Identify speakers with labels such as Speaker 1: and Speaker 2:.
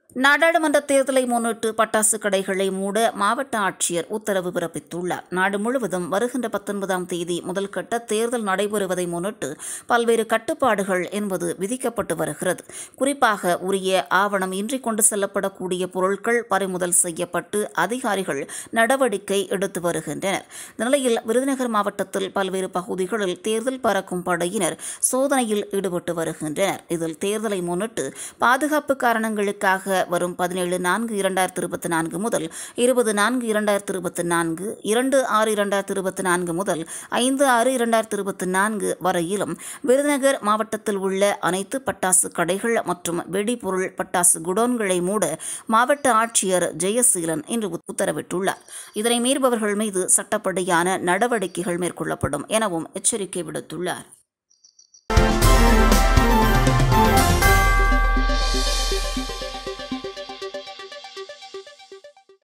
Speaker 1: நாடாளுமன்ற தேர்தலை முன்னிட்டு பட்டாசு கடைகளை மூட மாவட்ட ஆட்சியர் உத்தரவு பிறப்பித்துள்ளார் நாடு முழுவதும் வருகின்ற பத்தொன்பதாம் தேதி முதல் கட்ட தேர்தல் நடைபெறுவதை முன்னிட்டு பல்வேறு கட்டுப்பாடுகள் என்பது விதிக்கப்பட்டு வருகிறது குறிப்பாக உரிய ஆவணம் இன்றி கொண்டு செல்லப்படக்கூடிய பொருட்கள் பறிமுதல் செய்யப்பட்டு அதிகாரிகள் நடவடிக்கை எடுத்து வருகின்றனர் இந்த நிலையில் விருதுநகர் மாவட்டத்தில் பல்வேறு பகுதிகளில் தேர்தல் பறக்கும் படையினர் சோதனையில் ஈடுபட்டு வருகின்றனர் இதில் தேர்தலை முன்னிட்டு பாதுகாப்பு காரணங்களுக்காக வரும் பதினேழு நான்கு இரண்டாயிரத்தி இருபத்தி நான்கு முதல் இருபது நான்கு இரண்டாயிரத்தி இருபத்தி நான்கு இரண்டு ஆறு இரண்டாயிரத்தி இருபத்தி நான்கு முதல் ஐந்து ஆறு இரண்டாயிரத்தி இருபத்தி நான்கு வரையிலும் விருதுநகர் மாவட்டத்தில் உள்ள அனைத்து பட்டாசு கடைகள் மற்றும் வெடிபொருள் பட்டாசு குடோன்களை மூட மாவட்ட ஆட்சியர் ஜெயசீலன் இன்று உத்தரவிட்டுள்ளார் இதனை மீறுபவர்கள் மீது சட்டப்படியான நடவடிக்கைகள் மேற்கொள்ளப்படும் எனவும் எச்சரிக்கை விடுத்துள்ளார்